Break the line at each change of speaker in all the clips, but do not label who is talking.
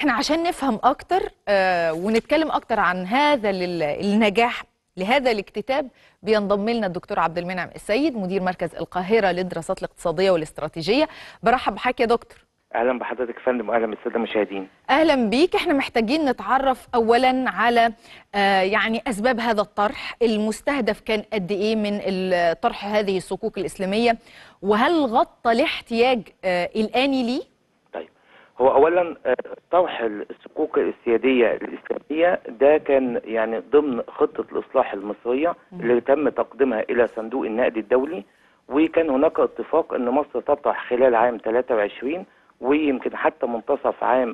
احنا عشان نفهم اكتر آه ونتكلم اكتر عن هذا ال- النجاح لهذا الاكتتاب بينضم لنا الدكتور عبد المنعم السيد مدير مركز القاهره للدراسات الاقتصاديه والاستراتيجيه برحب بحضرتك يا دكتور
اهلا بحضرتك يا فندم واهلا بالساده المشاهدين
اهلا بيك احنا محتاجين نتعرف اولا على آه يعني اسباب هذا الطرح المستهدف كان قد ايه من ال- طرح هذه الصكوك الاسلاميه وهل غطى الاحتياج آه الاني ليه
طيب هو اولا آه، طرح الصكوك السياديه الاسلاميه ده كان يعني ضمن خطه الاصلاح المصريه اللي تم تقديمها الى صندوق النقد الدولي وكان هناك اتفاق ان مصر تطرح خلال عام 23 ويمكن حتى منتصف عام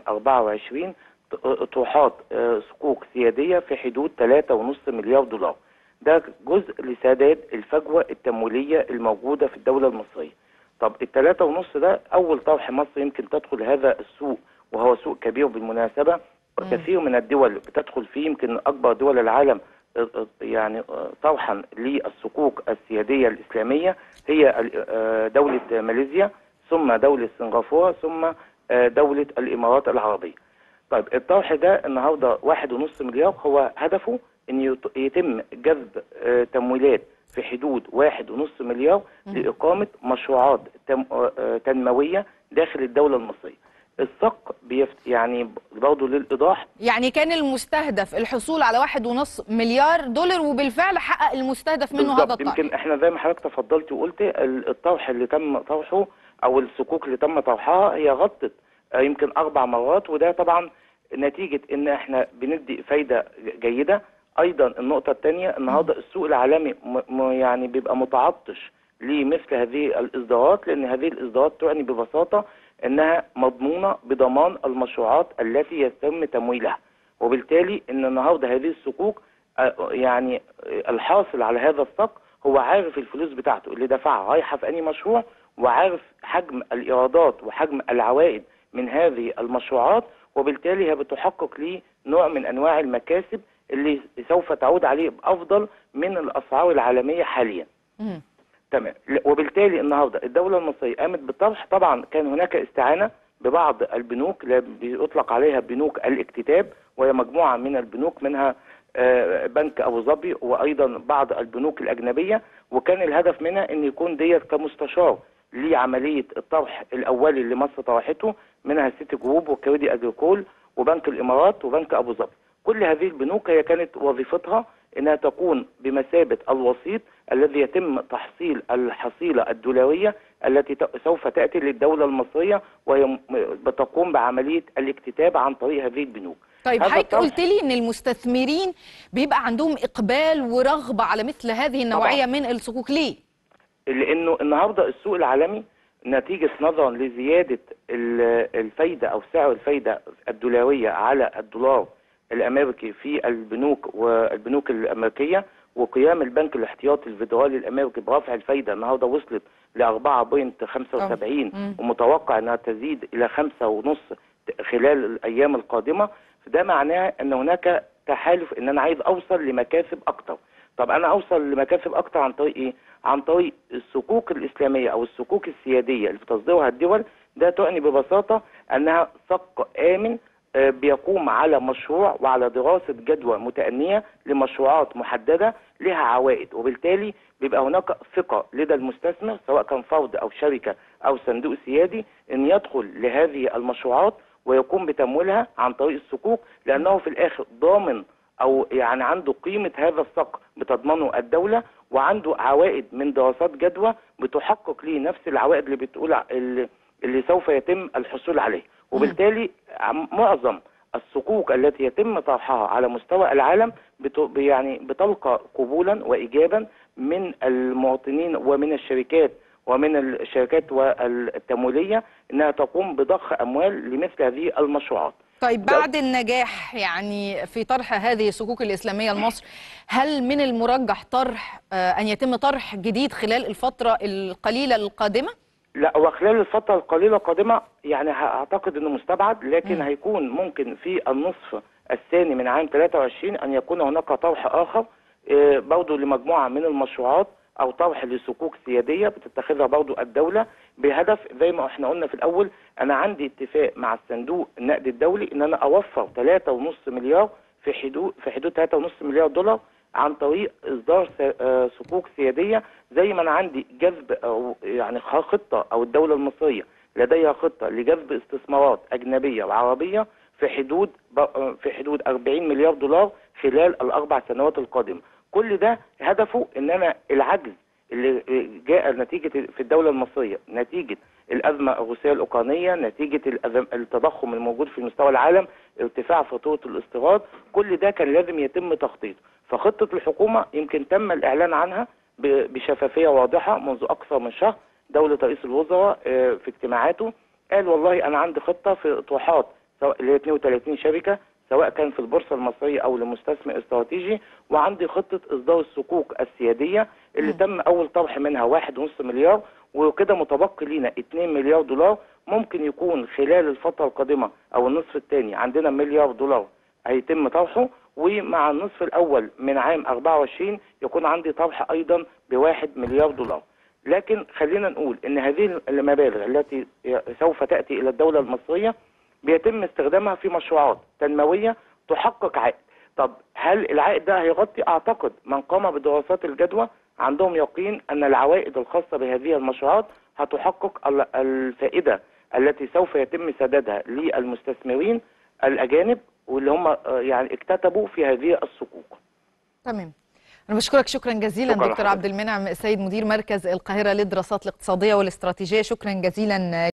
24 ط- اطروحات آه، صكوك سياديه في حدود 3.5 مليار دولار ده جزء لسداد الفجوه التمويليه الموجوده في الدوله المصريه طب الثلاثة ونص ده أول طرح مصر يمكن تدخل هذا السوق وهو سوق كبير بالمناسبة وكثير من الدول بتدخل فيه يمكن أكبر دول العالم آه، آه، يعني آه، طرحا للصكوك السيادية الإسلامية هي ال- آه، دولة ماليزيا ثم دولة سنغافورة ثم آه، دولة الإمارات العربية طيب الطرح ده النهارده واحد ونص مليار هو هدفه ان يت- يتم جذب آه، تمويلات في حدود واحد ونص مليار لإقامة مشروعات تم آه، تنموية داخل الدولة المصرية الصق بيفت يعني برضه للإيضاح
يعني كان المستهدف الحصول على واحد ونص مليار دولار وبالفعل حقق المستهدف منه هذا
بالظبط.
الطرح
يمكن احنا زي ما حضرتك تفضلت وقلت ال- الطرح اللي تم طرحه او الصكوك اللي تم طرحها هي غطت آه، يمكن اربع مرات وده طبعا نتيجه ان احنا بندي فايده جيده ايضا النقطه الثانيه النهارده السوق العالمي م- م- يعني بيبقى متعطش لمثل هذه الاصدارات لان هذه الاصدارات تعني ببساطه انها مضمونه بضمان المشروعات التي يتم تمويلها وبالتالي ان النهارده هذه الصكوك آه، يعني آه، الحاصل على هذا الصك هو عارف الفلوس بتاعته اللي دفعها رايحه في انهي مشروع وعارف حجم الايرادات وحجم العوائد من هذه المشروعات وبالتالي هي بتحقق ليه نوع من انواع المكاسب اللي سوف تعود عليه بافضل من الاسعار العالميه حاليا.
مم.
تمام ل- وبالتالي النهارده الدوله المصريه قامت بالطرح طبعا كان هناك استعانه ببعض البنوك اللي بيطلق عليها بنوك الاكتتاب وهي مجموعه من البنوك منها آه، بنك ابو ظبي وايضا بعض البنوك الاجنبيه وكان الهدف منها ان يكون ديت كمستشار لعمليه الطرح الاولي اللي مصر طرحته منها سيتي جروب وكريدي اجريكول وبنك الامارات وبنك ابو ظبي كل هذه البنوك هي كانت وظيفتها انها تكون بمثابه الوسيط الذي يتم تحصيل الحصيله الدولاريه التي ت- سوف تاتي للدوله المصريه وهي م- بتقوم بعمليه الاكتتاب عن طريق هذه البنوك.
طيب
هذا
حضرتك
الطرح-
قلت لي ان المستثمرين بيبقى عندهم اقبال ورغبه على مثل هذه النوعيه من الصكوك ليه
لانه النهارده السوق العالمي نتيجه نظرا لزياده ال- الفايده او سعر الفايده الدولاريه على الدولار الامريكي في البنوك والبنوك الامريكيه وقيام البنك الاحتياطي الفيدرالي الامريكي برفع الفايده النهارده وصلت ل 4.75
مم.
ومتوقع انها تزيد الى 5.5 خلال الايام القادمه فده معناه ان هناك تحالف ان انا عايز اوصل لمكاسب اكتر طب انا اوصل لمكاسب اكتر عن طريق ايه عن طريق الصكوك الاسلاميه او الصكوك السياديه اللي بتصدرها الدول ده تعني ببساطه انها صك امن آه، بيقوم على مشروع وعلى دراسه جدوى متأنية لمشروعات محدده لها عوائد وبالتالي بيبقى هناك ثقه لدى المستثمر سواء كان فرد او شركه او صندوق سيادي ان يدخل لهذه المشروعات ويقوم بتمويلها عن طريق الصكوك لانه في الاخر ضامن او يعني عنده قيمه هذا الصك بتضمنه الدوله وعنده عوائد من دراسات جدوى بتحقق ليه نفس العوائد اللي بتقول ع- اللي, اللي سوف يتم الحصول عليه وبالتالي عم- معظم الصكوك التي يتم طرحها على مستوى العالم بت يعني بتلقى قبولا وايجابا من المواطنين ومن الشركات ومن الشركات والتمويليه انها تقوم بضخ اموال لمثل هذه المشروعات.
طيب بعد النجاح يعني في طرح هذه الصكوك الإسلامية لمصر هل من المرجح طرح آه، أن يتم طرح جديد خلال الفترة القليلة القادمة؟
لا وخلال الفترة القليلة القادمة يعني ه- أعتقد إنه مستبعد لكن
مم.
هيكون ممكن في النصف الثاني من عام 23 أن يكون هناك طرح آخر آه، برضه لمجموعة من المشروعات أو طرح لصكوك سيادية بتتخذها برضه الدولة بهدف زي ما احنا قلنا في الاول انا عندي اتفاق مع الصندوق النقد الدولي ان انا اوفر 3.5 مليار في حدود في حدود 3.5 مليار دولار عن طريق اصدار س- آه، صكوك سياديه زي ما انا عندي جذب او يعني خ- خطه او الدوله المصريه لديها خطه لجذب استثمارات اجنبيه وعربيه في حدود ب- آه، في حدود 40 مليار دولار خلال الاربع سنوات القادمه كل ده هدفه ان انا العجز اللي جاء نتيجه في الدوله المصريه نتيجه الازمه الروسيه الاوكرانيه نتيجه الأزم- التضخم الموجود في مستوى العالم ارتفاع فاتوره الاستيراد كل ده كان لازم يتم تخطيطه فخطه الحكومه يمكن تم الاعلان عنها ب- بشفافيه واضحه منذ اكثر من شهر دوله رئيس الوزراء آه، في اجتماعاته قال والله انا عندي خطه في اطروحات سواء اللي هي 32 شركه سواء كان في البورصه المصريه او لمستثمر استراتيجي وعندي خطه اصدار الصكوك السياديه اللي
مم.
تم اول طرح منها واحد ونص مليار وكده متبقي لينا 2 مليار دولار ممكن يكون خلال الفتره القادمه او النصف الثاني عندنا مليار دولار هيتم طرحه ومع النصف الاول من عام 24 يكون عندي طرح ايضا بواحد مليار دولار لكن خلينا نقول ان هذه المبالغ التي سوف تاتي الى الدوله المصريه بيتم استخدامها في مشروعات تنمويه تحقق عائد طب هل العائد ده هيغطي اعتقد من قام بدراسات الجدوى عندهم يقين ان العوائد الخاصه بهذه المشروعات هتحقق ال- الفائده التي سوف يتم سدادها للمستثمرين الاجانب واللي هم آه، يعني اكتتبوا في هذه الصكوك
تمام أنا بشكرك شكرا جزيلا
شكرا
دكتور
لحضرتك.
عبد المنعم سيد مدير مركز القاهرة للدراسات الاقتصادية والاستراتيجية شكرا جزيلا